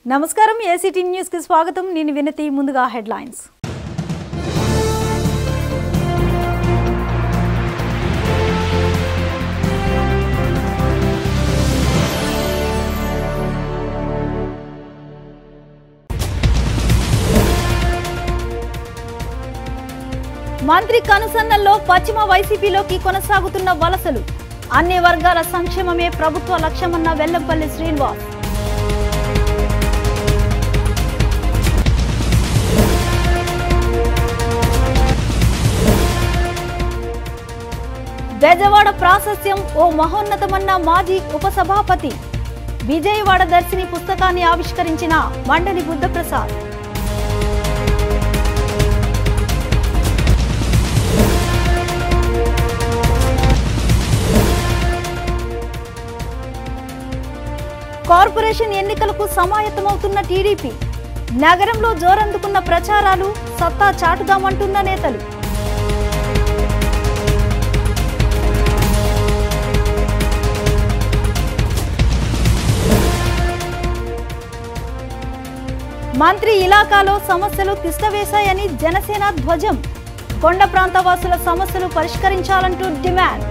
నమస్కారం ACT news కి స్వాగతం నేను వినతి ముందుగా హెడ్లైన్స్ మంత్రి కనుసన్నల్లో పశ్చిమ వైసీపీలోకి కొనసాగుతున్న వలసలు అన్ని వర్గాల సంక్షేమమే ప్రభుత్వ లక్ష్యమన్న వెల్లంపల్లి శ్రీనివాస్ బెజవాడ ప్రాశస్యం ఓ మహోన్నతమన్న మాజీ ఉపసభాపతి విజయవాడ దర్శిని పుస్తకాన్ని ఆవిష్కరించిన మండలి బుద్ధప్రసాద్ కార్పొరేషన్ ఎన్నికలకు సమాయత్తమవుతున్న టీడీపీ నగరంలో జోరందుకున్న ప్రచారాలు సత్తా చాటుదామంటున్న నేతలు మంత్రి ఇలాకాలో సమస్యలు తిష్టవేశాయని జనసేన ధ్వజం కొండ ప్రాంత వాసుల సమస్యలు పరిష్కరించాలంటూ డిమాండ్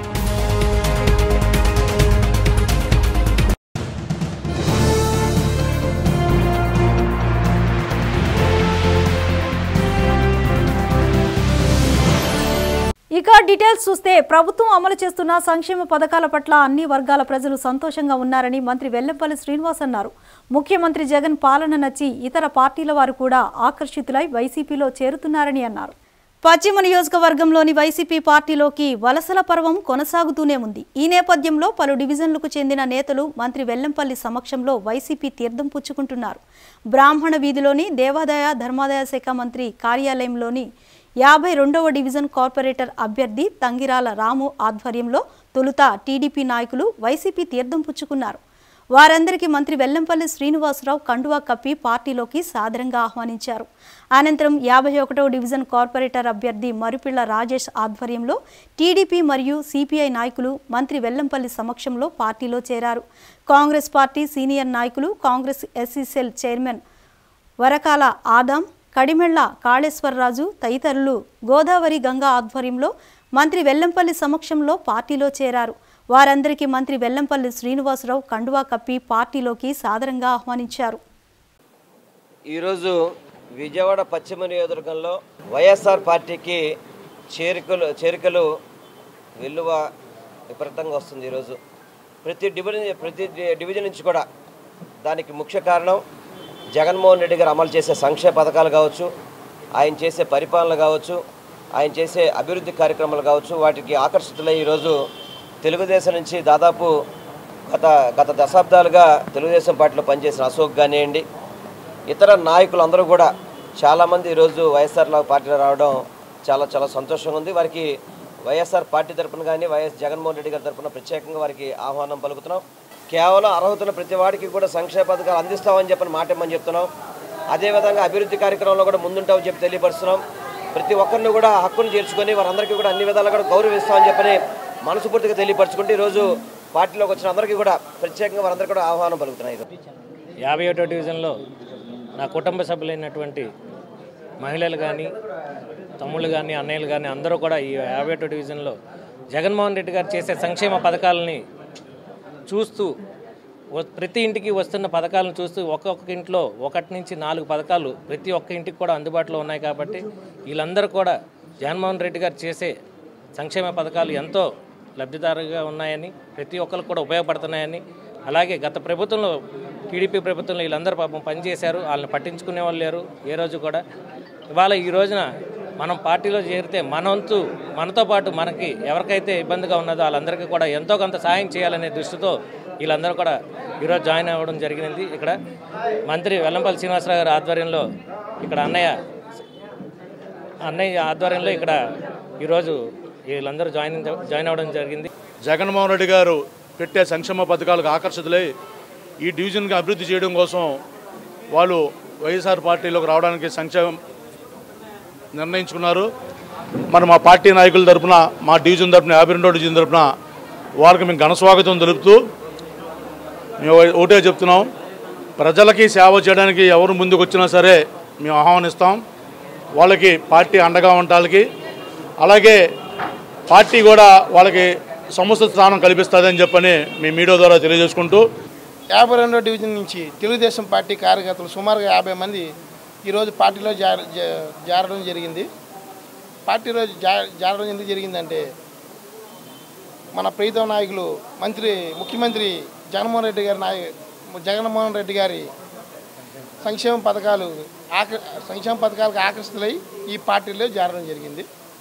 ఇక డీటెయిల్స్ చూస్తే ప్రభుత్వం అమలు చేస్తున్న సంక్షేమ పథకాల పట్ల అన్ని వర్గాల ప్రజలు సంతోషంగా ఉన్నారని మంత్రి వెల్లంపల్లి శ్రీనివాస్ అన్నారు ముఖ్యమంత్రి జగన్ పాలన నచ్చి ఇతర పార్టీల వారు కూడా ఆకర్షితులై వైసీపీలో చేరుతున్నారని అన్నారు పశ్చిమ నియోజకవర్గంలోని వైసీపీ పార్టీలోకి వలసల పర్వం కొనసాగుతూనే ఉంది ఈ నేపథ్యంలో పలు డివిజన్లకు చెందిన నేతలు మంత్రి వెల్లంపల్లి సమక్షంలో వైసీపీ తీర్థం పుచ్చుకుంటున్నారు బ్రాహ్మణ వీధిలోని దేవాదాయ ధర్మాదాయ శాఖ మంత్రి కార్యాలయంలోని యాభై రెండవ డివిజన్ కార్పొరేటర్ అభ్యర్థి తంగిరాల రాము ఆధ్వర్యంలో తొలుత టీడీపీ నాయకులు వైసీపీ తీర్థం పుచ్చుకున్నారు వారందరికీ మంత్రి వెల్లంపల్లి శ్రీనివాసరావు కండువా కప్పి పార్టీలోకి సాదరంగా ఆహ్వానించారు అనంతరం యాభై ఒకటవ డివిజన్ కార్పొరేటర్ అభ్యర్థి మరుపిళ్ల రాజేష్ ఆధ్వర్యంలో టీడీపీ మరియు సిపిఐ నాయకులు మంత్రి వెల్లంపల్లి సమక్షంలో పార్టీలో చేరారు కాంగ్రెస్ పార్టీ సీనియర్ నాయకులు Congress SC cell chairman Varakala Adam Kadimella Kaleswararaju తదితరులు గోదావరి గంగా ఆధ్వర్యంలో మంత్రి వెల్లంపల్లి సమక్షంలో పార్టీలో చేరారు వారందరికీ మంత్రి వెల్లంపల్లి శ్రీనివాసరావు కండువా కప్పి పార్టీలోకి సాదరంగా ఆహ్వానించారు ఈరోజు విజయవాడ పశ్చిమ నియోజకవర్గంలో వైఎస్ఆర్ పార్టీకి చేరికలు చేరికలు వెల్లువ విపరీతంగా వస్తుంది ఈరోజు ప్రతి డివిజన్ ప్రతి డి- డివిజన్ నుంచి కూడా దానికి ముఖ్య కారణం జగన్మోహన్ రెడ్డి గారు అమలు చేసే సంక్షేమ పథకాలు కావచ్చు ఆయన చేసే పరిపాలన కావచ్చు ఆయన చేసే అభివృద్ధి కార్యక్రమాలు కావచ్చు వాటికి ఆకర్షితులై ఈరోజు తెలుగుదేశం నుంచి దాదాపు గత గత దశాబ్దాలుగా తెలుగుదేశం పార్టీలో పనిచేసిన అశోక్ కానివ్వండి ఇతర నాయకులు అందరూ కూడా చాలామంది ఈరోజు వైఎస్ఆర్ పార్టీలో రావడం చాలా చాలా సంతోషంగా ఉంది వారికి వైఎస్ఆర్ పార్టీ తరపున కానీ వైఎస్ జగన్మోహన్ రెడ్డి గారి తరపున ప్రత్యేకంగా వారికి ఆహ్వానం పలుకుతున్నాం కేవలం అర్హతన్న ప్రతి వాడికి కూడా సంక్షేమ పథకాలు అందిస్తామని చెప్పని మాట ఇమ్మని చెప్తున్నాం అదేవిధంగా అభివృద్ధి కార్యక్రమంలో కూడా ముందుంటామని చెప్పి తెలియపరుస్తున్నాం ప్రతి ఒక్కరిని కూడా హక్కును చేర్చుకొని వారందరికీ కూడా అన్ని విధాలుగా కూడా గౌరవిస్తామని చెప్పని మనస్ఫూర్తిగా తెలియపరచుకుంటూ ఈరోజు పార్టీలోకి వచ్చిన అందరికీ కూడా ప్రత్యేకంగా వారందరికీ కూడా ఆహ్వానం పలుకుతున్నాయి యాభై ఒకటో డివిజన్లో నా కుటుంబ సభ్యులైనటువంటి మహిళలు కానీ తమ్ముళ్ళు కానీ అన్నయ్యలు కానీ అందరూ కూడా ఈ యాభై ఒకటో డివిజన్లో జగన్మోహన్ రెడ్డి గారు చేసే సంక్షేమ పథకాలని చూస్తూ వ- ప్రతి ఇంటికి వస్తున్న పథకాలను చూస్తూ ఒక్కొక్క ఇంట్లో ఒకటి నుంచి నాలుగు పథకాలు ప్రతి ఒక్క ఇంటికి కూడా అందుబాటులో ఉన్నాయి కాబట్టి వీళ్ళందరూ కూడా జగన్మోహన్ రెడ్డి గారు చేసే సంక్షేమ పథకాలు ఎంతో లబ్ధిదారుగా ఉన్నాయని ప్రతి ఒక్కరికి కూడా ఉపయోగపడుతున్నాయని అలాగే గత ప్రభుత్వంలో టీడీపీ ప్రభుత్వంలో వీళ్ళందరూ పాపం పనిచేశారు వాళ్ళని పట్టించుకునే వాళ్ళు లేరు ఏ రోజు కూడా ఇవాళ ఈ రోజున మనం పార్టీలో చేరితే మనవంతు మనతో పాటు మనకి ఎవరికైతే ఇబ్బందిగా ఉన్నదో వాళ్ళందరికీ కూడా ఎంతో కొంత సాయం చేయాలనే దృష్టితో వీళ్ళందరూ కూడా ఈరోజు జాయిన్ అవ్వడం జరిగింది ఇక్కడ మంత్రి వెల్లంపల్లి శ్రీనివాసరావు గారి ఆధ్వర్యంలో ఇక్కడ అన్నయ్య అన్నయ్య ఆధ్వర్యంలో ఇక్కడ ఈరోజు వీళ్ళందరూ జాయిన్ జాయిన్ అవ్వడం జరిగింది జగన్మోహన్ రెడ్డి గారు పెట్టే సంక్షేమ పథకాలకు ఆకర్షితులై ఈ డివిజన్కి అభివృద్ధి చేయడం కోసం వాళ్ళు వైఎస్ఆర్ పార్టీలోకి రావడానికి సంక్షేమం నిర్ణయించుకున్నారు మరి మా పార్టీ నాయకుల తరపున మా డివిజన్ తరపున యాభై రెండో డివిజన్ తరపున వారికి మేము ఘన స్వాగతం తెలుపుతూ మేము ఒకటే చెప్తున్నాం ప్రజలకి సేవ చేయడానికి ఎవరు ముందుకు వచ్చినా సరే మేము ఆహ్వానిస్తాం వాళ్ళకి పార్టీ అండగా ఉండటానికి అలాగే పార్టీ కూడా వాళ్ళకి సముచిత స్థానం కల్పిస్తుందని చెప్పని మీ మీడియా ద్వారా తెలియజేసుకుంటూ యాభై రెండో డివిజన్ నుంచి తెలుగుదేశం పార్టీ కార్యకర్తలు సుమారుగా యాభై మంది ఈరోజు పార్టీలో జార జా- జారడం జరిగింది పార్టీలో జా జారడం ఎందుకు జరిగిందంటే మన ప్రీతం నాయకులు మంత్రి ముఖ్యమంత్రి జగన్మోహన్ రెడ్డి గారి నాయ జగన్మోహన్ రెడ్డి గారి సంక్షేమ పథకాలు ఆక సంక్షేమ పథకాలకు ఆకర్షితులై ఈ పార్టీలో జారడం జరిగింది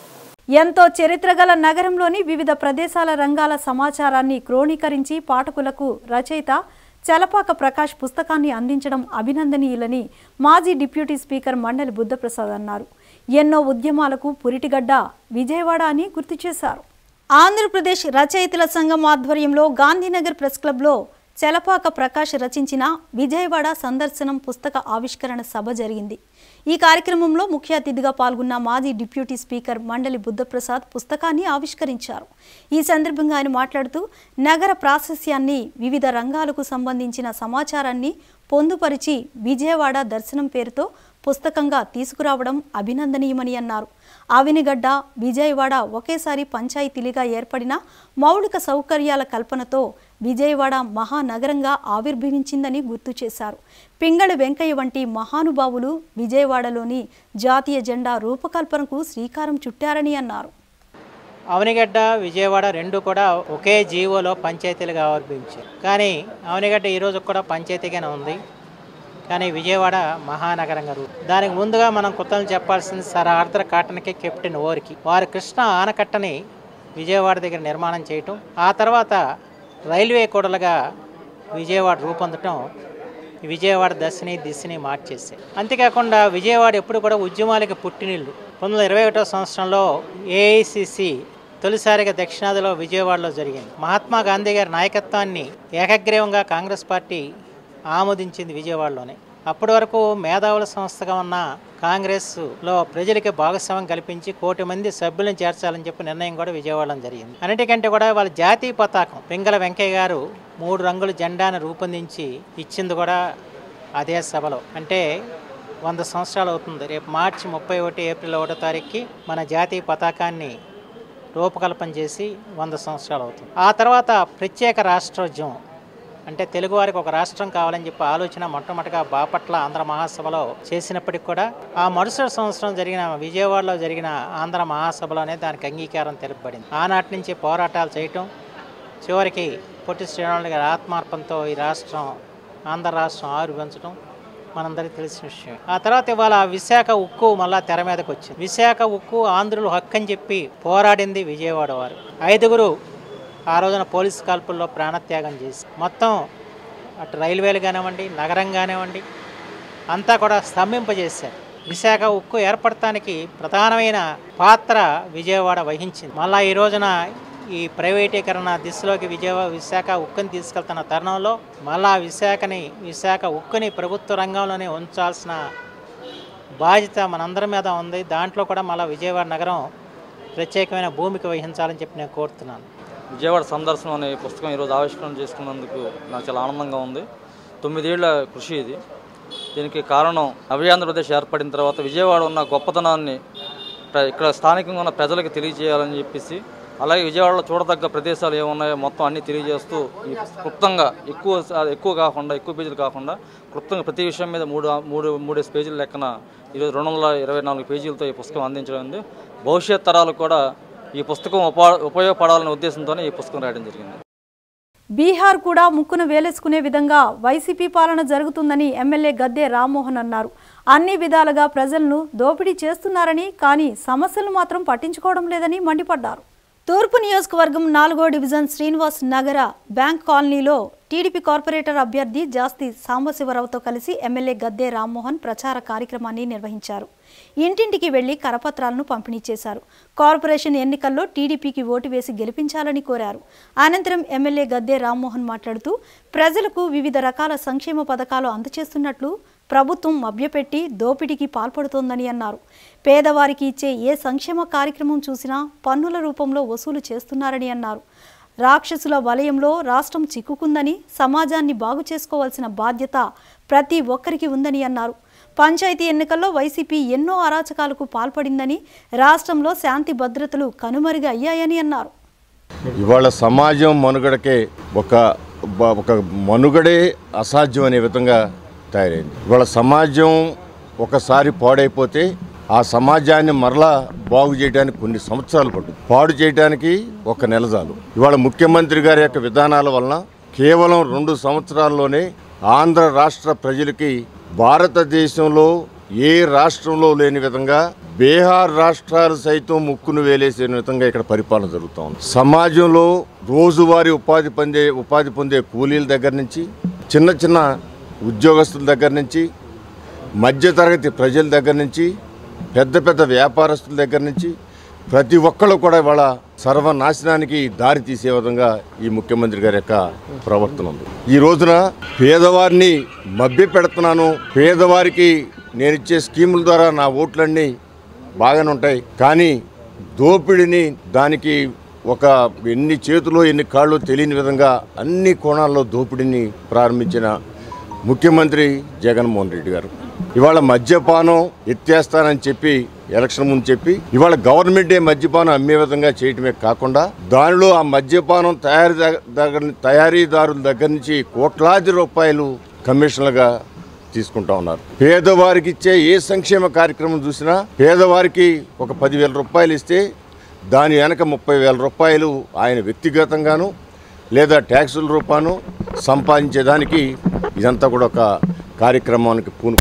ఎంతో చరిత్ర గల నగరంలోని వివిధ ప్రదేశాల రంగాల సమాచారాన్ని క్రోణీకరించి పాఠకులకు రచయిత చలపాక ప్రకాష్ పుస్తకాన్ని అందించడం అభినందనీయులని మాజీ డిప్యూటీ స్పీకర్ మండలి బుద్ధప్రసాద్ అన్నారు ఎన్నో ఉద్యమాలకు పురిటిగడ్డ విజయవాడ అని గుర్తు చేశారు ఆంధ్రప్రదేశ్ రచయితల సంఘం ఆధ్వర్యంలో గాంధీనగర్ ప్రెస్ క్లబ్లో చలపాక ప్రకాష్ రచించిన విజయవాడ సందర్శనం పుస్తక ఆవిష్కరణ సభ జరిగింది ఈ కార్యక్రమంలో ముఖ్య అతిథిగా పాల్గొన్న మాజీ డిప్యూటీ స్పీకర్ మండలి బుద్ధప్రసాద్ పుస్తకాన్ని ఆవిష్కరించారు ఈ సందర్భంగా ఆయన మాట్లాడుతూ నగర ప్రాశస్యాన్ని వివిధ రంగాలకు సంబంధించిన సమాచారాన్ని పొందుపరిచి విజయవాడ దర్శనం పేరుతో పుస్తకంగా తీసుకురావడం అభినందనీయమని అన్నారు ఆవినిగడ్డ విజయవాడ ఒకేసారి పంచాయతీలుగా ఏర్పడిన మౌలిక సౌకర్యాల కల్పనతో విజయవాడ మహానగరంగా ఆవిర్భవించిందని గుర్తు చేశారు పింగళి వెంకయ్య వంటి మహానుభావులు విజయవాడలోని జాతీయ జెండా రూపకల్పనకు శ్రీకారం చుట్టారని అన్నారు అవనిగడ్డ విజయవాడ రెండు కూడా ఒకే జీవోలో పంచాయతీలుగా ఆవిర్భవించాయి కానీ అవనిగడ్డ ఈరోజు కూడా పంచాయతీగానే ఉంది కానీ విజయవాడ మహానగరంగా రూ దానికి ముందుగా మనం కొత్తలు చెప్పాల్సింది సర్ ఆర్థర్ కాటన్కి కెప్టెన్ ఓరికి వారు కృష్ణ ఆనకట్టని విజయవాడ దగ్గర నిర్మాణం చేయటం ఆ తర్వాత రైల్వే కూడలుగా విజయవాడ రూపొందటం విజయవాడ దశని దిశని మార్చేసాయి అంతేకాకుండా విజయవాడ ఎప్పుడు కూడా ఉద్యమాలకి పుట్టినిల్లు పంతొమ్మిది వందల ఇరవై ఒకటో సంవత్సరంలో ఏఐసిసి తొలిసారిగా దక్షిణాదిలో విజయవాడలో జరిగింది మహాత్మా గాంధీ గారి నాయకత్వాన్ని ఏకగ్రీవంగా కాంగ్రెస్ పార్టీ ఆమోదించింది విజయవాడలోనే అప్పటి వరకు మేధావుల సంస్థగా ఉన్న కాంగ్రెస్లో ప్రజలకి భాగస్వామ్యం కల్పించి కోటి మంది సభ్యులను చేర్చాలని చెప్పి నిర్ణయం కూడా విజయవాడలో జరిగింది అన్నిటికంటే కూడా వాళ్ళ జాతీయ పతాకం పింగళ వెంకయ్య గారు మూడు రంగుల జెండాను రూపొందించి ఇచ్చింది కూడా అదే సభలో అంటే వంద సంవత్సరాలు అవుతుంది రేపు మార్చి ముప్పై ఒకటి ఏప్రిల్ ఒకటో తారీఖుకి మన జాతీయ పతాకాన్ని రూపకల్పన చేసి వంద సంవత్సరాలు అవుతుంది ఆ తర్వాత ప్రత్యేక రాష్ట్రోద్యమం అంటే తెలుగువారికి ఒక రాష్ట్రం కావాలని చెప్పి ఆలోచన మొట్టమొదటిగా బాపట్ల ఆంధ్ర మహాసభలో చేసినప్పటికి కూడా ఆ మరుసటి సంవత్సరం జరిగిన విజయవాడలో జరిగిన ఆంధ్ర మహాసభలోనే దానికి అంగీకారం తెలుపబడింది ఆనాటి నుంచి పోరాటాలు చేయటం చివరికి పొట్టి శ్రీరాములు గారి ఆత్మార్పణతో ఈ రాష్ట్రం ఆంధ్ర రాష్ట్రం ఆవిర్భించడం మనందరికీ తెలిసిన విషయం ఆ తర్వాత ఇవాళ విశాఖ ఉక్కు మళ్ళా తెర మీదకి వచ్చింది విశాఖ ఉక్కు ఆంధ్రులు హక్కు అని చెప్పి పోరాడింది విజయవాడ వారు ఐదుగురు ఆ రోజున పోలీస్ కాల్పుల్లో ప్రాణత్యాగం చేసి మొత్తం అటు రైల్వేలు కానివ్వండి నగరం కానివ్వండి అంతా కూడా స్తంభింపజేశారు విశాఖ ఉక్కు ఏర్పడటానికి ప్రధానమైన పాత్ర విజయవాడ వహించింది మళ్ళా ఈ రోజున ఈ ప్రైవేటీకరణ దిశలోకి విజయవాడ విశాఖ ఉక్కుని తీసుకెళ్తున్న తరుణంలో మళ్ళా విశాఖని విశాఖ ఉక్కుని ప్రభుత్వ రంగంలోనే ఉంచాల్సిన బాధ్యత మనందరి మీద ఉంది దాంట్లో కూడా మళ్ళీ విజయవాడ నగరం ప్రత్యేకమైన భూమిక వహించాలని చెప్పి నేను కోరుతున్నాను విజయవాడ సందర్శనం అనే పుస్తకం ఈరోజు ఆవిష్కరణ చేసుకున్నందుకు నాకు చాలా ఆనందంగా ఉంది తొమ్మిదేళ్ల కృషి ఇది దీనికి కారణం నవ్యాంధ్రప్రదేశ్ ఏర్పడిన తర్వాత విజయవాడ ఉన్న గొప్పతనాన్ని ప్ర- ఇక్కడ స్థానికంగా ఉన్న ప్రజలకు తెలియజేయాలని చెప్పేసి అలాగే విజయవాడలో చూడదగ్గ ప్రదేశాలు ఏమున్నాయో మొత్తం అన్నీ తెలియజేస్తూ ఈ క్లుప్తంగా ఎక్కువ సా- ఎక్కువ కాకుండా ఎక్కువ పేజీలు కాకుండా క్లుప్తంగా ప్రతి విషయం మీద మూడు మూడు మూడేసి పేజీల లెక్కన ఈరోజు రెండు వందల ఇరవై నాలుగు పేజీలతో ఈ పుస్తకం అందించడం ఉంది భవిష్యత్ తరాలకు కూడా ఈ పుస్తకం ఉపా ఉపయోగపడాలనే ఉద్దేశంతోనే ఈ పుస్తకం రాయడం జరిగింది బీహార్ కూడా ముక్కున వేలేసుకునే విధంగా వైసీపీ పాలన జరుగుతుందని ఎమ్మెల్యే గద్దె రామ్మోహన్ అన్నారు అన్ని విధాలుగా ప్రజలను దోపిడీ చేస్తున్నారని కానీ సమస్యలు మాత్రం పట్టించుకోవడం లేదని మండిపడ్డారు తూర్పు నియోజకవర్గం నాలుగో డివిజన్ శ్రీనివాస్ నగర బ్యాంక్ కాలనీలో టీడీపీ కార్పొరేటర్ అభ్యర్థి జాస్తి సాంబశివరావుతో కలిసి ఎమ్మెల్యే గద్దె రామ్మోహన్ ప్రచార కార్యక్రమాన్ని నిర్వహించారు ఇంటింటికి వెళ్లి కరపత్రాలను పంపిణీ చేశారు కార్పొరేషన్ ఎన్నికల్లో టీడీపీకి ఓటు వేసి గెలిపించాలని కోరారు అనంతరం ఎమ్మెల్యే గద్దె రామ్మోహన్ మాట్లాడుతూ ప్రజలకు వివిధ రకాల సంక్షేమ పథకాలు అందజేస్తున్నట్లు ప్రభుత్వం మభ్యపెట్టి దోపిడీకి పాల్పడుతోందని అన్నారు పేదవారికి ఇచ్చే ఏ సంక్షేమ కార్యక్రమం చూసినా పన్నుల రూపంలో వసూలు చేస్తున్నారని అన్నారు రాక్షసుల వలయంలో రాష్ట్రం చిక్కుకుందని సమాజాన్ని బాగు చేసుకోవాల్సిన బాధ్యత ప్రతి ఒక్కరికి ఉందని అన్నారు పంచాయతీ ఎన్నికల్లో వైసీపీ ఎన్నో అరాచకాలకు పాల్పడిందని రాష్ట్రంలో శాంతి భద్రతలు కనుమరుగు అయ్యాయని అన్నారు ఇవాళ సమాజం మనుగడకే ఒక బ- ఒక మనుగడే అసాధ్యం అనే విధంగా తయారైంది ఇవాళ సమాజం ఒకసారి పాడైపోతే ఆ సమాజాన్ని మరలా బాగు చేయడానికి కొన్ని సంవత్సరాలు పడుతుంది పాడు చేయడానికి ఒక నెల చాలు ఇవాళ ముఖ్యమంత్రి గారి యొక్క విధానాల వలన కేవలం రెండు సంవత్సరాల్లోనే ఆంధ్ర రాష్ట్ర ప్రజలకి భారతదేశంలో ఏ రాష్ట్రంలో లేని విధంగా బీహార్ రాష్ట్రాలు సైతం ముక్కును వేలేసే విధంగా ఇక్కడ పరిపాలన జరుగుతూ ఉంది సమాజంలో రోజువారీ ఉపాధి పొందే ఉపాధి పొందే కూలీల దగ్గర నుంచి చిన్న చిన్న ఉద్యోగస్తుల దగ్గర నుంచి మధ్యతరగతి ప్రజల దగ్గర నుంచి పెద్ద పెద్ద వ్యాపారస్తుల దగ్గర నుంచి ప్రతి ఒక్కళ్ళు కూడా ఇవాళ సర్వనాశనానికి దారి తీసే విధంగా ఈ ముఖ్యమంత్రి గారి యొక్క ప్రవర్తన ఉంది ఈ రోజున పేదవారిని మభ్య పెడుతున్నాను పేదవారికి నేను ఇచ్చే స్కీముల ద్వారా నా ఓట్లన్నీ బాగానే ఉంటాయి కానీ దోపిడిని దానికి ఒక ఎన్ని చేతులు ఎన్ని కాళ్ళు తెలియని విధంగా అన్ని కోణాల్లో దోపిడీని ప్రారంభించిన ముఖ్యమంత్రి జగన్మోహన్ రెడ్డి గారు ఇవాళ మద్యపానం ఎత్తేస్తానని చెప్పి ఎలక్షన్ ముందు చెప్పి ఇవాళ గవర్నమెంటే మద్యపానం అమ్మే విధంగా చేయటమే కాకుండా దానిలో ఆ మద్యపానం తయారీ దగ్గర తయారీదారుల దగ్గర నుంచి కోట్లాది రూపాయలు కమిషన్లుగా తీసుకుంటా ఉన్నారు పేదవారికి ఇచ్చే ఏ సంక్షేమ కార్యక్రమం చూసినా పేదవారికి ఒక పదివేల రూపాయలు ఇస్తే దాని వెనక ముప్పై వేల రూపాయలు ఆయన వ్యక్తిగతంగాను లేదా ట్యాక్సుల రూపాను సంపాదించేదానికి ఇదంతా కూడా ఒక కార్యక్రమానికి పూను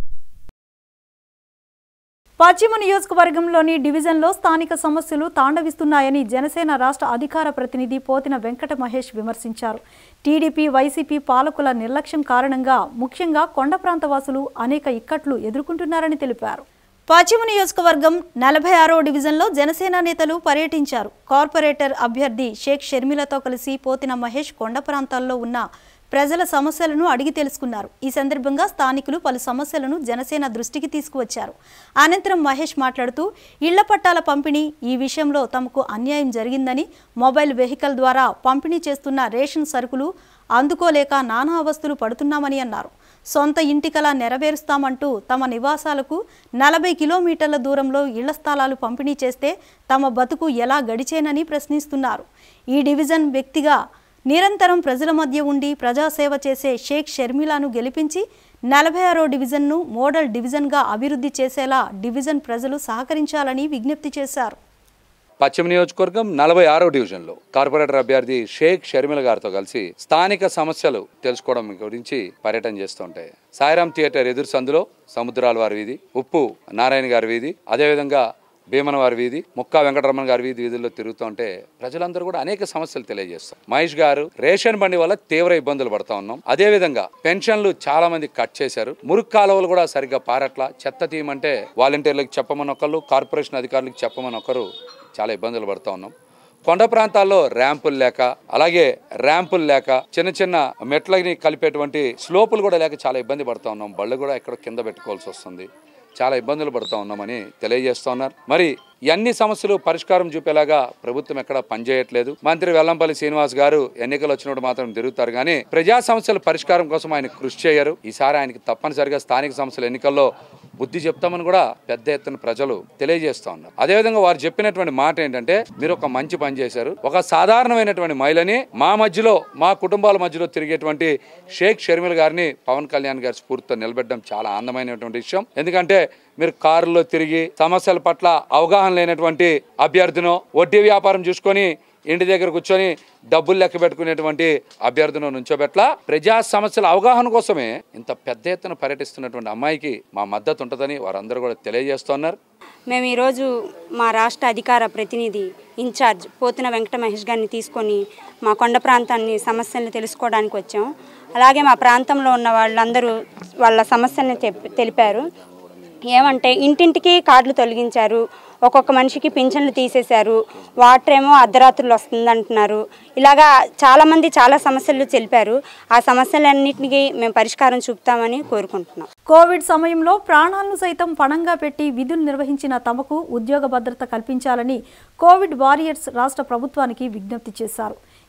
పశ్చిమ నియోజకవర్గంలోని డివిజన్లో స్థానిక సమస్యలు తాండవిస్తున్నాయని జనసేన రాష్ట్ర అధికార ప్రతినిధి పోతిన వెంకట మహేష్ విమర్శించారు టీడీపీ వైసీపీ పాలకుల నిర్లక్ష్యం కారణంగా ముఖ్యంగా కొండ ప్రాంత వాసులు అనేక ఇక్కట్లు ఎదుర్కొంటున్నారని తెలిపారు పశ్చిమ నియోజకవర్గం నలభై ఆరో డివిజన్లో జనసేన నేతలు పర్యటించారు కార్పొరేటర్ అభ్యర్థి షేక్ షర్మిలతో కలిసి పోతిన మహేష్ కొండ ప్రాంతాల్లో ఉన్న ప్రజల సమస్యలను అడిగి తెలుసుకున్నారు ఈ సందర్భంగా స్థానికులు పలు సమస్యలను జనసేన దృష్టికి తీసుకువచ్చారు అనంతరం మహేష్ మాట్లాడుతూ ఇళ్ల పట్టాల పంపిణీ ఈ విషయంలో తమకు అన్యాయం జరిగిందని మొబైల్ వెహికల్ ద్వారా పంపిణీ చేస్తున్న రేషన్ సరుకులు అందుకోలేక నానా అవస్థలు పడుతున్నామని అన్నారు సొంత ఇంటికలా నెరవేరుస్తామంటూ తమ నివాసాలకు నలభై కిలోమీటర్ల దూరంలో ఇళ్ల స్థలాలు పంపిణీ చేస్తే తమ బతుకు ఎలా గడిచేనని ప్రశ్నిస్తున్నారు ఈ డివిజన్ వ్యక్తిగా నిరంతరం ప్రజల మధ్య ఉండి ప్రజాసేవ చేసే షేక్ షర్మిలాను గెలిపించి నలభై ఆరో డివిజన్ను మోడల్ డివిజన్గా అభివృద్ధి చేసేలా డివిజన్ ప్రజలు సహకరించాలని విజ్ఞప్తి చేశారు పశ్చిమ నియోజకవర్గం నలభై ఆరో డివిజన్లో కార్పొరేటర్ అభ్యర్థి షేక్ షర్మిల గారితో కలిసి స్థానిక సమస్యలు తెలుసుకోవడం గురించి పర్యటన చేస్తుంటాయి సాయిరాం థియేటర్ ఎదురు సందులో సముద్రాల వారి వీధి ఉప్పు నారాయణ గారి వీధి అదేవిధంగా భీమన వారి వీధి ముక్కా వెంకటరమణ గారి వీధి వీధుల్లో తిరుగుతుంటే ప్రజలందరూ కూడా అనేక సమస్యలు తెలియజేస్తారు మహేష్ గారు రేషన్ బండి వల్ల తీవ్ర ఇబ్బందులు పడతా ఉన్నాం అదే విధంగా పెన్షన్లు చాలా మంది కట్ చేశారు మురుగు కాలువలు కూడా సరిగ్గా పారట్ల చెత్త తీయమంటే వాలంటీర్లకు చెప్పమని ఒకళ్ళు కార్పొరేషన్ అధికారులకు చెప్పమని ఒకరు చాలా ఇబ్బందులు పడుతూ ఉన్నాం కొండ ప్రాంతాల్లో ర్యాంపులు లేక అలాగే ర్యాంపులు లేక చిన్న చిన్న మెట్లని కలిపేటువంటి స్లోపులు కూడా లేక చాలా ఇబ్బంది పడుతూ ఉన్నాం బళ్ళు కూడా ఎక్కడ కింద పెట్టుకోవాల్సి వస్తుంది చాలా ఇబ్బందులు పడుతూ ఉన్నామని తెలియజేస్తూ ఉన్నారు మరి ఈ అన్ని సమస్యలు పరిష్కారం చూపేలాగా ప్రభుత్వం ఎక్కడ పనిచేయట్లేదు మంత్రి వెల్లంపల్లి శ్రీనివాస్ గారు ఎన్నికలు వచ్చినప్పుడు మాత్రం తిరుగుతారు కానీ ప్రజా సమస్యల పరిష్కారం కోసం ఆయన కృషి చేయరు ఈసారి ఆయనకి తప్పనిసరిగా స్థానిక సమస్యల ఎన్నికల్లో బుద్ధి చెప్తామని కూడా పెద్ద ఎత్తున ప్రజలు తెలియజేస్తా ఉన్నారు అదేవిధంగా వారు చెప్పినటువంటి మాట ఏంటంటే మీరు ఒక మంచి పని చేశారు ఒక సాధారణమైనటువంటి మహిళని మా మధ్యలో మా కుటుంబాల మధ్యలో తిరిగేటువంటి షేక్ షర్మిల్ గారిని పవన్ కళ్యాణ్ గారి స్ఫూర్తితో నిలబెట్టడం చాలా ఆనందమైనటువంటి విషయం ఎందుకంటే మీరు కారులో తిరిగి సమస్యల పట్ల అవగాహన లేనటువంటి అభ్యర్థినో వడ్డీ వ్యాపారం చూసుకొని ఇంటి దగ్గర కూర్చొని డబ్బులు లెక్క పెట్టుకునేటువంటి అభ్యర్థులను నుంచోబెట్ల ప్రజా సమస్యల అవగాహన కోసమే ఇంత పెద్ద ఎత్తున పర్యటిస్తున్నటువంటి అమ్మాయికి మా మద్దతు ఉంటుందని వారందరూ కూడా తెలియజేస్తున్నారు మేము ఈరోజు మా రాష్ట్ర అధికార ప్రతినిధి ఇన్ఛార్జ్ పోతున వెంకట మహేష్ గారిని తీసుకొని మా కొండ ప్రాంతాన్ని సమస్యలను తెలుసుకోవడానికి వచ్చాం అలాగే మా ప్రాంతంలో ఉన్న వాళ్ళందరూ వాళ్ళ సమస్యల్ని తెప్- తెలిపారు ఏమంటే ఇంటింటికి కార్డులు తొలగించారు ఒక్కొక్క మనిషికి పింఛన్లు తీసేశారు వాటర్ ఏమో అర్ధరాత్రులు వస్తుంది అంటున్నారు ఇలాగా చాలామంది చాలా సమస్యలు తెలిపారు ఆ సమస్యలన్నింటికి మేము పరిష్కారం చూపుతామని కోరుకుంటున్నాం కోవిడ్ సమయంలో ప్రాణాలను సైతం పణంగా పెట్టి విధులు నిర్వహించిన తమకు ఉద్యోగ భద్రత కల్పించాలని కోవిడ్ వారియర్స్ రాష్ట్ర ప్రభుత్వానికి విజ్ఞప్తి చేశారు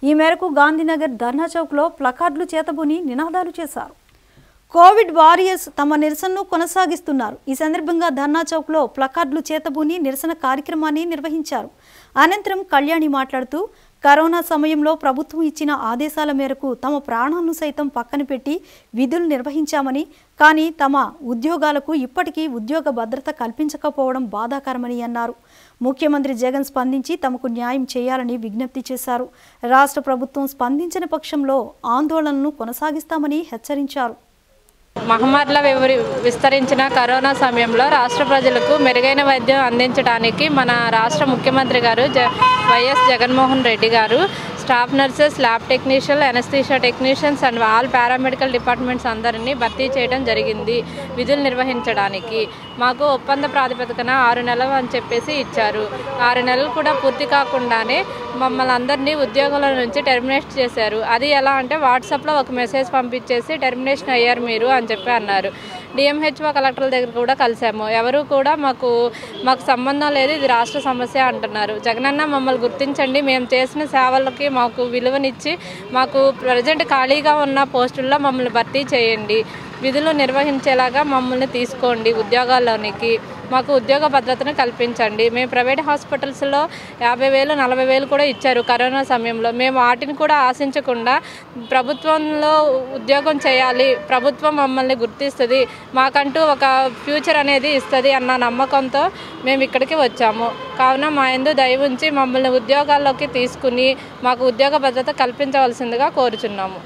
ఈ మేరకు గాంధీనగర్ ధర్నా చౌక్లో ప్లకార్డులు చేతబూని నినాదాలు చేశారు కోవిడ్ వారియర్స్ తమ నిరసనను కొనసాగిస్తున్నారు ఈ సందర్భంగా ధర్నా చౌక్లో ప్లకార్డులు చేతబూని నిరసన కార్యక్రమాన్ని నిర్వహించారు అనంతరం కళ్యాణి మాట్లాడుతూ కరోనా సమయంలో ప్రభుత్వం ఇచ్చిన ఆదేశాల మేరకు తమ ప్రాణాలను సైతం పక్కన పెట్టి విధులు నిర్వహించామని కానీ తమ ఉద్యోగాలకు ఇప్పటికీ ఉద్యోగ భద్రత కల్పించకపోవడం బాధాకరమని అన్నారు ముఖ్యమంత్రి జగన్ స్పందించి తమకు న్యాయం చేయాలని విజ్ఞప్తి చేశారు రాష్ట్ర ప్రభుత్వం స్పందించిన పక్షంలో ఆందోళనను కొనసాగిస్తామని హెచ్చరించారు మహమ్మారిలా వివరి విస్తరించిన కరోనా సమయంలో రాష్ట్ర ప్రజలకు మెరుగైన వైద్యం అందించడానికి మన రాష్ట్ర ముఖ్యమంత్రి గారు జ వైఎస్ జగన్మోహన్ రెడ్డి గారు staff nurses lab technician anaesthesia technicians and all paramedical departments అందరినీ భర్తీ చేయడం జరిగింది విధులు నిర్వహించడానికి మాకు ఒప్పంద ప్రాతిపదికన ఆరు నెలలు అని చెప్పేసి ఇచ్చారు ఆరు నెలలు కూడా పూర్తి కాకుండానే మమ్మల్ని అందరినీ ఉద్యోగాల నుంచి టెర్మినేట్ చేశారు అది ఎలా అంటే వాట్సాప్లో ఒక మెసేజ్ పంపించేసి టెర్మినేషన్ అయ్యారు మీరు అని చెప్పి అన్నారు డిఎంహెచ్ఓ కలెక్టర్ల దగ్గర కూడా కలిసాము ఎవరు కూడా మాకు మాకు సంబంధం లేదు ఇది రాష్ట్ర సమస్య అంటున్నారు జగనన్న మమ్మల్ని గుర్తించండి మేము చేసిన సేవలకి మాకు విలువనిచ్చి మాకు ప్రజెంట్ ఖాళీగా ఉన్న పోస్టుల్లో మమ్మల్ని భర్తీ చేయండి విధులు నిర్వహించేలాగా మమ్మల్ని తీసుకోండి ఉద్యోగాల్లోనికి మాకు ఉద్యోగ భద్రతను కల్పించండి మేము ప్రైవేట్ హాస్పిటల్స్లో యాభై వేలు నలభై వేలు కూడా ఇచ్చారు కరోనా సమయంలో మేము వాటిని కూడా ఆశించకుండా ప్రభుత్వంలో ఉద్యోగం చేయాలి ప్రభుత్వం మమ్మల్ని గుర్తిస్తుంది మాకంటూ ఒక ఫ్యూచర్ అనేది ఇస్తుంది అన్న నమ్మకంతో మేము ఇక్కడికి వచ్చాము కావున మా ఎందు దయ ఉంచి మమ్మల్ని ఉద్యోగాల్లోకి తీసుకుని మాకు ఉద్యోగ భద్రత కల్పించవలసిందిగా కోరుచున్నాము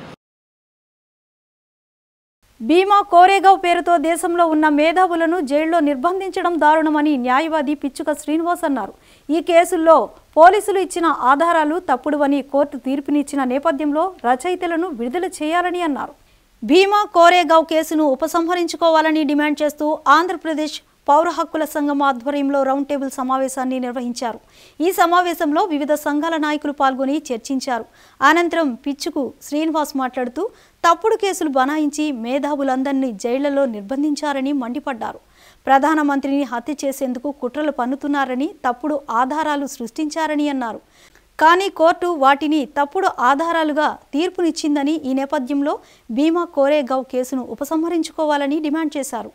భీమా కోరేగావ్ పేరుతో దేశంలో ఉన్న మేధావులను జైల్లో నిర్బంధించడం దారుణమని న్యాయవాది పిచ్చుక శ్రీనివాస్ అన్నారు ఈ కేసుల్లో పోలీసులు ఇచ్చిన ఆధారాలు తప్పుడువని కోర్టు తీర్పునిచ్చిన నేపథ్యంలో రచయితలను విడుదల చేయాలని అన్నారు భీమా కోరేగావ్ కేసును ఉపసంహరించుకోవాలని డిమాండ్ చేస్తూ ఆంధ్రప్రదేశ్ పౌర హక్కుల సంఘం ఆధ్వర్యంలో రౌండ్ టేబుల్ సమావేశాన్ని నిర్వహించారు ఈ సమావేశంలో వివిధ సంఘాల నాయకులు పాల్గొని చర్చించారు అనంతరం పిచ్చుకు శ్రీనివాస్ మాట్లాడుతూ తప్పుడు కేసులు బనాయించి మేధావులందరినీ జైళ్లలో నిర్బంధించారని మండిపడ్డారు ప్రధానమంత్రిని హత్య చేసేందుకు కుట్రలు పన్నుతున్నారని తప్పుడు ఆధారాలు సృష్టించారని అన్నారు కానీ కోర్టు వాటిని తప్పుడు ఆధారాలుగా తీర్పునిచ్చిందని ఈ నేపథ్యంలో భీమా కోరేగావ్ కేసును ఉపసంహరించుకోవాలని డిమాండ్ చేశారు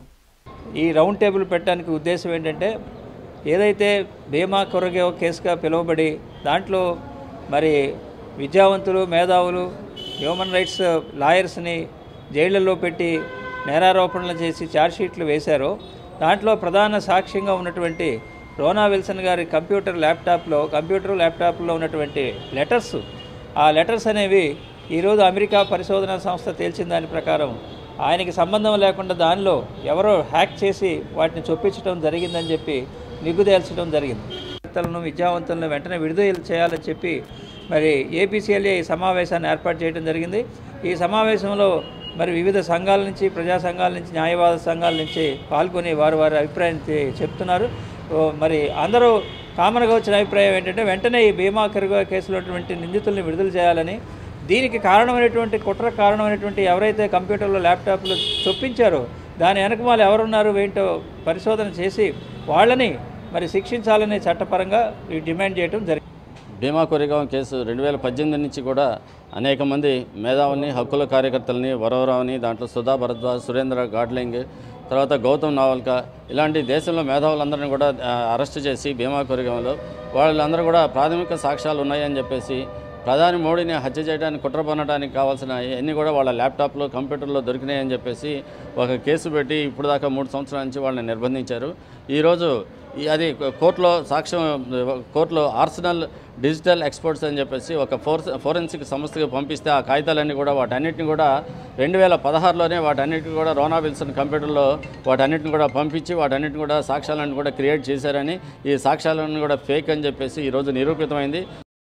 ఈ రౌండ్ టేబుల్ పెట్టడానికి ఉద్దేశం ఏంటంటే ఏదైతే భీమా కొరగేవ కేసుగా పిలువబడి దాంట్లో మరి విద్యావంతులు మేధావులు హ్యూమన్ రైట్స్ లాయర్స్ని జైళ్లలో పెట్టి నేరారోపణలు చేసి ఛార్జ్షీట్లు వేశారో దాంట్లో ప్రధాన సాక్ష్యంగా ఉన్నటువంటి రోనా విల్సన్ గారి కంప్యూటర్ ల్యాప్టాప్లో కంప్యూటర్ ల్యాప్టాప్లో ఉన్నటువంటి లెటర్స్ ఆ లెటర్స్ అనేవి ఈరోజు అమెరికా పరిశోధనా సంస్థ తేల్చిన దాని ప్రకారం ఆయనకి సంబంధం లేకుండా దానిలో ఎవరో హ్యాక్ చేసి వాటిని చొప్పించడం జరిగిందని చెప్పి నిగ్గుదేల్చడం జరిగింది విద్యావేత్తలను విద్యావంతులను వెంటనే విడుదల చేయాలని చెప్పి మరి ఏపీసీఎల్ఏ ఈ సమావేశాన్ని ఏర్పాటు చేయడం జరిగింది ఈ సమావేశంలో మరి వివిధ సంఘాల నుంచి ప్రజా సంఘాల నుంచి న్యాయవాద సంఘాల నుంచి పాల్గొని వారు వారి అభిప్రాయం తె- చెప్తున్నారు ఓ, మరి అందరూ కామన్గా వచ్చిన అభిప్రాయం ఏంటంటే వెంటనే ఈ భీమా కరుగు కేసులో ఉన్నటువంటి నిందితుల్ని విడుదల చేయాలని దీనికి కారణమైనటువంటి కుట్ర కారణమైనటువంటి ఎవరైతే కంప్యూటర్లో ల్యాప్టాప్లో చొప్పించారో దాని వెనకమాల ఎవరున్నారు ఏంటో పరిశోధన చేసి వాళ్ళని మరి శిక్షించాలని చట్టపరంగా ఈ డిమాండ్ చేయడం జరిగింది భీమా కొరిగాం కేసు రెండు వేల పద్దెనిమిది నుంచి కూడా అనేక మంది మేధావుల్ని హక్కుల కార్యకర్తల్ని వరవరావుని దాంట్లో సుధా భరద్వాజ్ సురేంద్ర గాడ్లింగ్ తర్వాత గౌతమ్ నావల్క ఇలాంటి దేశంలో మేధావులందరినీ కూడా ఆ, అరెస్ట్ చేసి భీమా కొరిగాంలో వాళ్ళందరూ కూడా ప్రాథమిక సాక్ష్యాలు ఉన్నాయని చెప్పేసి ప్రధాని మోడీని హత్య చేయడానికి కుట్ర పన్నడానికి కావాల్సిన అన్ని కూడా వాళ్ళ ల్యాప్టాప్లో కంప్యూటర్లో దొరికినాయని చెప్పేసి ఒక కేసు పెట్టి ఇప్పుడు దాకా మూడు సంవత్సరాల నుంచి వాళ్ళని నిర్బంధించారు ఈరోజు ఈ- అది కోర్టులో సాక్ష్యం కోర్టులో ఆర్సనల్ డిజిటల్ ఎక్స్పర్ట్స్ అని చెప్పేసి ఒక ఫోర్ ఫోరెన్సిక్ సంస్థకి పంపిస్తే ఆ కాగితాలన్నీ కూడా వాటన్నిటిని కూడా రెండు వేల పదహారులోనే వాటన్నిటిని కూడా రోనా విల్సన్ కంప్యూటర్లో వాటన్నిటిని కూడా పంపించి వాటన్నిటిని కూడా సాక్ష్యాలను కూడా క్రియేట్ చేశారని ఈ సాక్ష్యాలను కూడా ఫేక్ అని చెప్పేసి ఈరోజు నిరూపితమైంది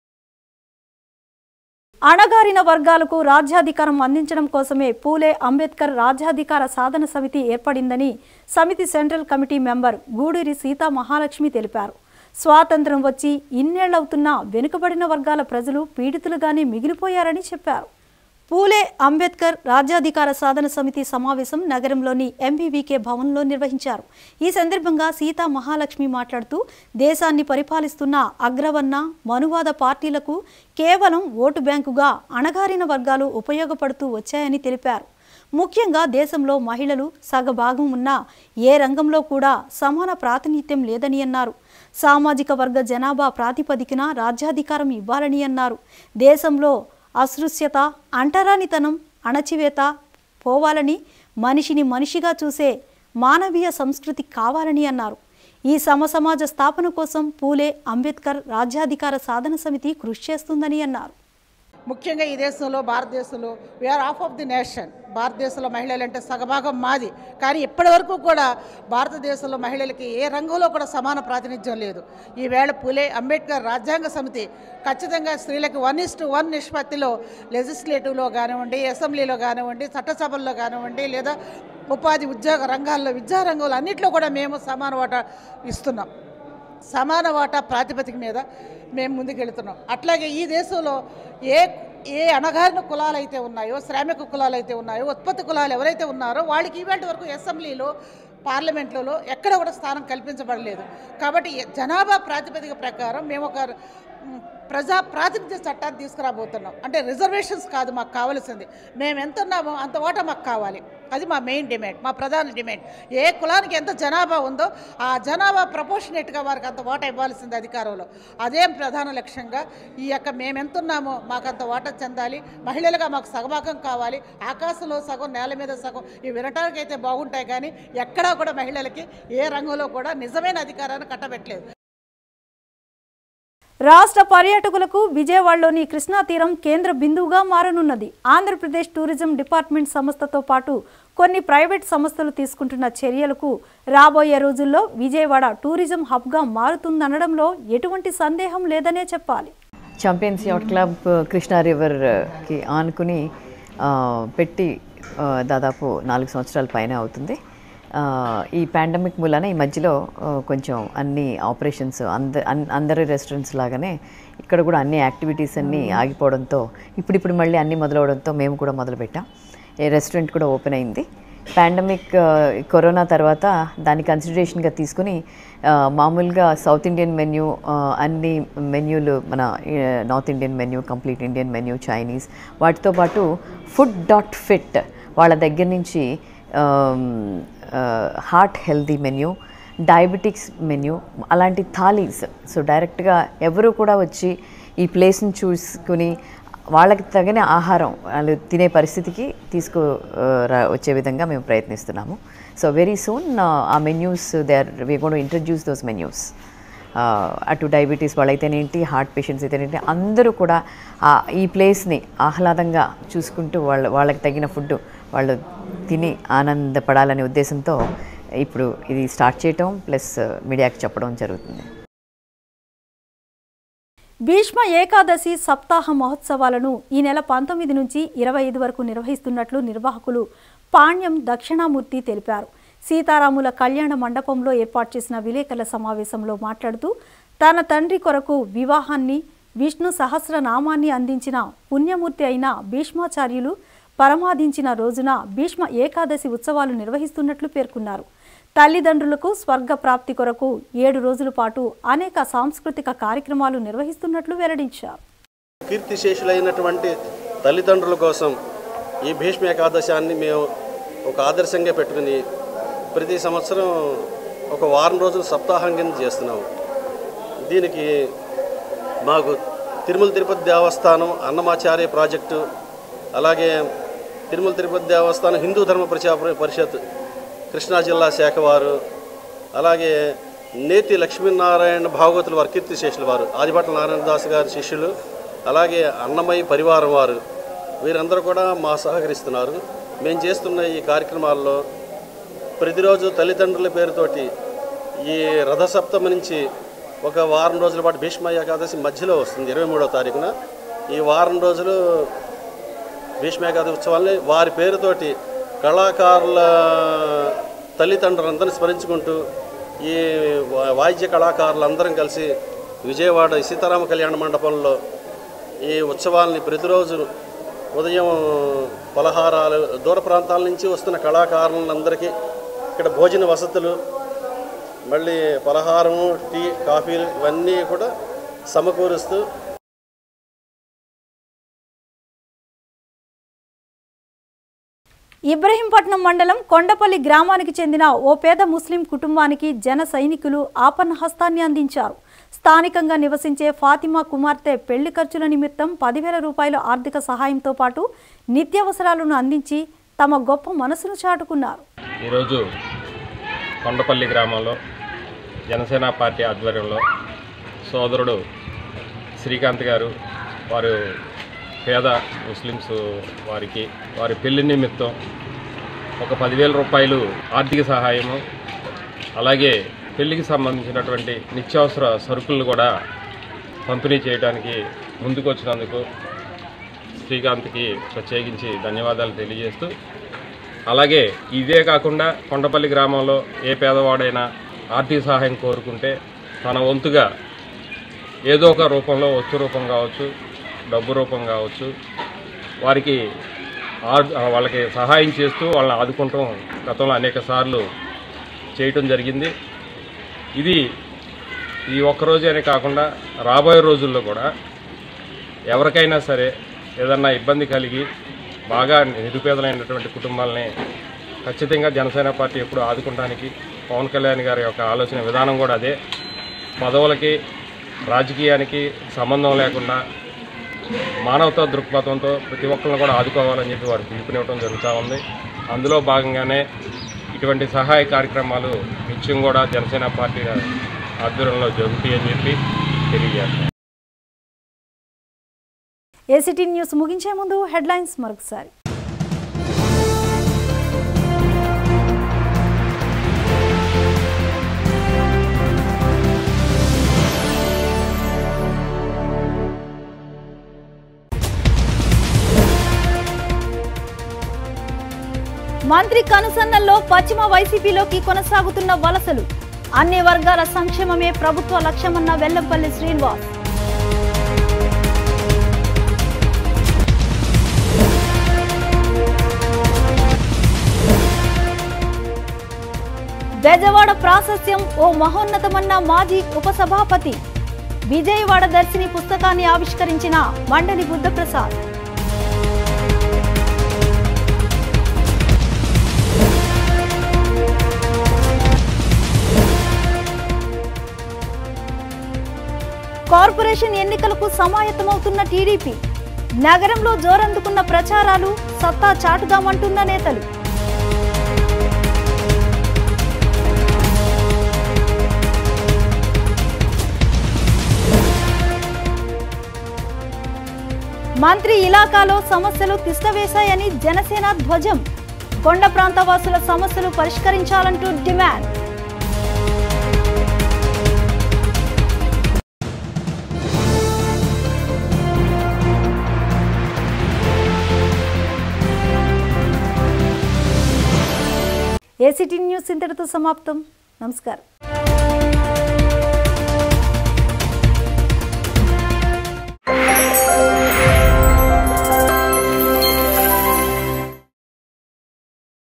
అణగారిన వర్గాలకు రాజ్యాధికారం అందించడం కోసమే పూలే అంబేద్కర్ రాజ్యాధికార సాధన సమితి ఏర్పడిందని సమితి central committee member Guduri Seetha Mahalakshmi తెలిపారు స్వాతంత్రం వచ్చి ఇన్నేళ్లవుతున్నా వెనుకబడిన వర్గాల ప్రజలు పీడితులుగానే మిగిలిపోయారని చెప్పారు పూలే అంబేద్కర్ రాజ్యాధికార సాధన సమితి సమావేశం నగరంలోని ఎంబీవీకే భవన్లో నిర్వహించారు ఈ సందర్భంగా సీతా మహాలక్ష్మి మాట్లాడుతూ దేశాన్ని పరిపాలిస్తున్న అగ్రవర్ణ మనువాద పార్టీలకు కేవలం ఓటు బ్యాంకుగా అణగారిన వర్గాలు ఉపయోగపడుతూ వచ్చాయని తెలిపారు ముఖ్యంగా దేశంలో మహిళలు సగభాగం ఉన్నా ఏ రంగంలో కూడా సమాన ప్రాతినిధ్యం లేదని అన్నారు సామాజిక వర్గ జనాభా ప్రాతిపదికన రాజ్యాధికారం ఇవ్వాలని అన్నారు దేశంలో అసృశ్యత అంటరానితనం అణచివేత పోవాలని మనిషిని మనిషిగా చూసే మానవీయ సంస్కృతి కావాలని అన్నారు ఈ సమసమాజ స్థాపన కోసం పూలే అంబేద్కర్ రాజ్యాధికార సాధన సమితి కృషి చేస్తుందని అన్నారు ముఖ్యంగా ఈ దేశంలో భారతదేశంలో we are half of the nation భారతదేశంలో మహిళలు అంటే సగభాగం మాది కానీ ఇప్పటి వరకు కూడా భారతదేశంలో మహిళలకి ఏ రంగంలో కూడా సమాన ప్రాతినిధ్యం లేదు ఈవేళ పులే అంబేద్కర్ రాజ్యాంగ సమితి ఖచ్చితంగా స్త్రీలకు వన్ ఇస్ టు వన్ నిష్పత్తిలో లెజిస్లేటివ్లో కానివ్వండి అసెంబ్లీలో కానివ్వండి చట్టసభల్లో కానివ్వండి లేదా ఉపాధి ఉద్యోగ రంగాల్లో విద్యా రంగంలో అన్నింటిలో కూడా మేము సమాన వాటా ఇస్తున్నాం సమాన వాటా ప్రాతిపదిక మీద మేము ముందుకెళ్తున్నాం అట్లాగే ఈ దేశంలో ఏ ఏ అణగారిన కులాలు అయితే ఉన్నాయో శ్రామిక కులాలు అయితే ఉన్నాయో ఉత్పత్తి కులాలు ఎవరైతే ఉన్నారో వాళ్ళకి ఈవేళ వరకు అసెంబ్లీలో పార్లమెంట్లలో ఎక్కడ కూడా స్థానం కల్పించబడలేదు కాబట్టి జనాభా ప్రాతిపదిక ప్రకారం మేము ఒక మ్, ప్రజా ప్రాతినిధ్య చట్టాన్ని తీసుకురాబోతున్నాం అంటే రిజర్వేషన్స్ కాదు మాకు కావాల్సింది మేము ఎంత ఉన్నామో అంత ఓటా మాకు కావాలి అది మా మెయిన్ డిమాండ్ మా ప్రధాన డిమాండ్ ఏ కులానికి ఎంత జనాభా ఉందో ఆ జనాభా ప్రపోర్షనేట్గా వారికి అంత ఓటా ఇవ్వాల్సింది అధికారంలో అదే ప్రధాన లక్ష్యంగా ఈ యొక్క మేము ఎంత ఉన్నామో మాకు అంత ఓటా చెందాలి మహిళలుగా మాకు సగభాగం కావాలి ఆకాశంలో సగం నేల మీద సగం ఇవి వినటానికి అయితే బాగుంటాయి కానీ ఎక్కడా కూడా మహిళలకి ఏ రంగంలో కూడా నిజమైన అధికారాన్ని కట్టబెట్టలేదు రాష్ట్ర పర్యాటకులకు విజయవాడలోని కృష్ణా తీరం కేంద్ర బిందువుగా మారనున్నది ఆంధ్రప్రదేశ్ టూరిజం డిపార్ట్మెంట్ సంస్థతో పాటు కొన్ని ప్రైవేట్ సంస్థలు తీసుకుంటున్న చర్యలకు రాబోయే రోజుల్లో విజయవాడ టూరిజం హబ్గా మారుతుందనడంలో ఎటువంటి సందేహం లేదనే చెప్పాలి ఛాంపియన్స్ యాట్ క్లబ్ కృష్ణా రివర్కి ఆనుకుని ఆ, పెట్టి ఆ, దాదాపు నాలుగు సంవత్సరాల పైన అవుతుంది ఆ, ఈ పాండమిక్ మూలాన ఈ మధ్యలో ఆ, కొంచెం అన్ని ఆపరేషన్స్ అంద అన్- అందరి రెస్టారెంట్స్ లాగానే ఇక్కడ కూడా అన్ని యాక్టివిటీస్ అన్నీ ఆగిపోవడంతో ఇప్పుడిప్పుడు మళ్ళీ అన్నీ మొదలవడంతో మేము కూడా మొదలుపెట్టాం ఈ రెస్టారెంట్ కూడా ఓపెన్ అయింది పాండమిక్ కరోనా తర్వాత దాన్ని కన్సిడరేషన్గా తీసుకుని ఆ, మామూలుగా సౌత్ ఇండియన్ మెన్యూ అన్ని మెన్యూలు మన ఆ, north Indian menu complete Indian menu Chinese వాటితో పాటు ఫుడ్ డాట్ ఫిట్ వాళ్ళ దగ్గర నుంచి heart healthy menu diabetics menu అలాంటి థాలీస్ సో డైరెక్ట్గా ఎవరు కూడా వచ్చి ఈ ప్లేస్ని చూసుకుని వాళ్ళకి తగిన ఆహారం వాళ్ళు తినే పరిస్థితికి తీసుకు ఆ, రా- వచ్చే విధంగా మేము ప్రయత్నిస్తున్నాము so very soon uh menus they are we gonna introduce those menus అటు డయాబెటీస్ వాళ్ళైతేనేంటి హార్ట్ పేషెంట్స్ అయితేనేంటి అందరూ కూడా ఆ ఈ ప్లేస్ని ఆహ్లాదంగా చూసుకుంటూ వాళ్ళ వాళ్ళకి తగిన ఫుడ్ వాళ్ళు తిని ఆనందపడాలనే ఉద్దేశంతో ఇప్పుడు ఇది స్టార్ట్ చేయటం ప్లస్ మీడియాకి చెప్పడం జరుగుతుంది భీష్మ ఏకాదశి సప్తాహ మహోత్సవాలను ఈ నెల పంతొమ్మిది నుంచి ఇరవై ఐదు వరకు నిర్వహిస్తున్నట్లు నిర్వాహకులు పాణ్యం దక్షిణామూర్తి తెలిపారు సీతారాముల కళ్యాణ మండపంలో ఏర్పాటు చేసిన విలేకరుల సమావేశంలో మాట్లాడుతూ తన తండ్రి కొరకు వివాహాన్ని విష్ణు సహస్రనామాన్ని అందించిన పుణ్యమూర్తి అయిన భీష్మాచార్యులు పరమాదించిన రోజున భీష్మ ఏకాదశి ఉత్సవాలు నిర్వహిస్తున్నట్లు పేర్కొన్నారు తల్లిదండ్రులకు స్వర్గ ప్రాప్తి కొరకు ఏడు రోజుల పాటు అనేక సాంస్కృతిక కార్యక్రమాలు నిర్వహిస్తున్నట్లు వెల్లడించారు కీర్తిశేషులైనటువంటి తల్లిదండ్రుల కోసం ఈ భీష్మ ఏకాదశాన్ని మేము ఒక ఆదర్శంగా పెట్టుకుని ప్రతి సంవత్సరం ఒక వారం రోజులు సప్తాహం కింద చేస్తున్నాము దీనికి మాకు తిరుమల తిరుపతి దేవస్థానం అన్నమాచార్య ప్రాజెక్టు అలాగే తిరుమల తిరుపతి దేవస్థానం హిందూ ధర్మ ప్రచార పరిషత్ కృష్ణా జిల్లా శాఖ వారు అలాగే నేతి లక్ష్మీనారాయణ భాగవతుల వారు కీర్తిశేషుల వారు ఆదిభట్ల నారాయణదాస్ గారి శిష్యులు అలాగే అన్నమయ్య పరివారం వారు వీరందరూ కూడా మా సహకరిస్తున్నారు మేము చేస్తున్న ఈ కార్యక్రమాల్లో ప్రతిరోజు తల్లిదండ్రుల పేరుతోటి ఈ రథసప్తమి నుంచి ఒక వారం రోజుల పాటు భీష్మ ఏకాదశి మధ్యలో వస్తుంది ఇరవై మూడవ తారీఖున ఈ వారం రోజులు భీష్మ ఏకాదశి ఉత్సవాల్ని వారి పేరుతోటి కళాకారుల తల్లిదండ్రులందరినీ స్మరించుకుంటూ ఈ వా- వాయిద్య కళాకారులందరం కలిసి విజయవాడ సీతారామ కళ్యాణ మండపంలో ఈ ఉత్సవాల్ని ప్రతిరోజు ఉదయం పలహారాలు దూర ప్రాంతాల నుంచి వస్తున్న కళాకారులందరికీ ఇక్కడ భోజన వసతులు మళ్ళీ పలహారము టీ కాఫీలు ఇవన్నీ కూడా సమకూరుస్తూ ఇబ్రహీంపట్నం మండలం కొండపల్లి గ్రామానికి చెందిన ఓ పేద ముస్లిం కుటుంబానికి జన సైనికులు ఆపన్న హస్తాన్ని అందించారు స్థానికంగా నివసించే ఫాతిమా కుమార్తె పెళ్లి ఖర్చుల నిమిత్తం పదివేల రూపాయల ఆర్థిక సహాయంతో పాటు నిత్యావసరాలను అందించి తమ గొప్ప మనసును చాటుకున్నారు ఈరోజు కొండపల్లి గ్రామంలో జనసేన పార్టీ ఆధ్వర్యంలో సోదరుడు శ్రీకాంత్ గారు వారు పేద ముస్లిమ్స్ వారికి వారి పెళ్లి నిమిత్తం ఒక పదివేల రూపాయలు ఆర్థిక సహాయము అలాగే పెళ్లికి సంబంధించినటువంటి నిత్యావసర సరుకులను కూడా పంపిణీ చేయడానికి ముందుకు వచ్చినందుకు శ్రీకాంత్కి ప్రత్యేకించి ధన్యవాదాలు తెలియజేస్తూ అలాగే ఇదే కాకుండా కొండపల్లి గ్రామంలో ఏ పేదవాడైనా ఆర్థిక సహాయం కోరుకుంటే తన వంతుగా ఏదో ఒక రూపంలో వస్తు రూపం కావచ్చు డబ్బు రూపం కావచ్చు వారికి ఆ- వాళ్ళకి సహాయం చేస్తూ వాళ్ళని ఆదుకుంటాం గతంలో అనేక సార్లు చేయటం జరిగింది ఇది ఈ ఒక్కరోజేనే కాకుండా రాబోయే రోజుల్లో కూడా ఎవరికైనా సరే ఏదన్నా ఇబ్బంది కలిగి బాగా నిరుపేదలైనటువంటి కుటుంబాలని ఖచ్చితంగా జనసేన పార్టీ ఎప్పుడు ఆదుకోవడానికి పవన్ కళ్యాణ్ గారి యొక్క ఆలోచన విధానం కూడా అదే పదవులకి రాజకీయానికి సంబంధం లేకుండా మానవతా దృక్పథంతో ప్రతి ఒక్కరిని కూడా ఆదుకోవాలని చెప్పి వారు పిలుపునివ్వడం జరుగుతూ ఉంది అందులో భాగంగానే ఇటువంటి సహాయ కార్యక్రమాలు నిత్యం కూడా జనసేన పార్టీ ఆధ్వర్యంలో జరుగుతాయని చెప్పి తెలియజేస్తాం ఏసీటీ న్యూస్ ముగించే ముందు హెడ్లైన్స్ మరొకసారి మంత్రి కనుసన్నల్లో పశ్చిమ వైసీపీలోకి కొనసాగుతున్న వలసలు అన్ని వర్గాల సంక్షేమమే ప్రభుత్వ లక్ష్యమన్న వెల్లంపల్లి శ్రీనివాస్ బెజవాడ ప్రాశస్యం ఓ మహోన్నతమన్న మాజీ ఉపసభాపతి విజయవాడ దర్శిని పుస్తకాన్ని ఆవిష్కరించిన మండలి బుద్ధప్రసాద్ కార్పొరేషన్ ఎన్నికలకు సమాయత్తమవుతున్న టీడీపీ నగరంలో జోరందుకున్న ప్రచారాలు సత్తా చాటుదామంటున్న నేతలు మంత్రి ఇలాకాలో సమస్యలు తిష్టవేశాయని జనసేన ధ్వజం కొండ ప్రాంత వాసుల సమస్యలు పరిష్కరించాలంటూ డిమాండ్ ఏసీటీ న్యూస్ ఇంతటితో సమాప్తం నమస్కారం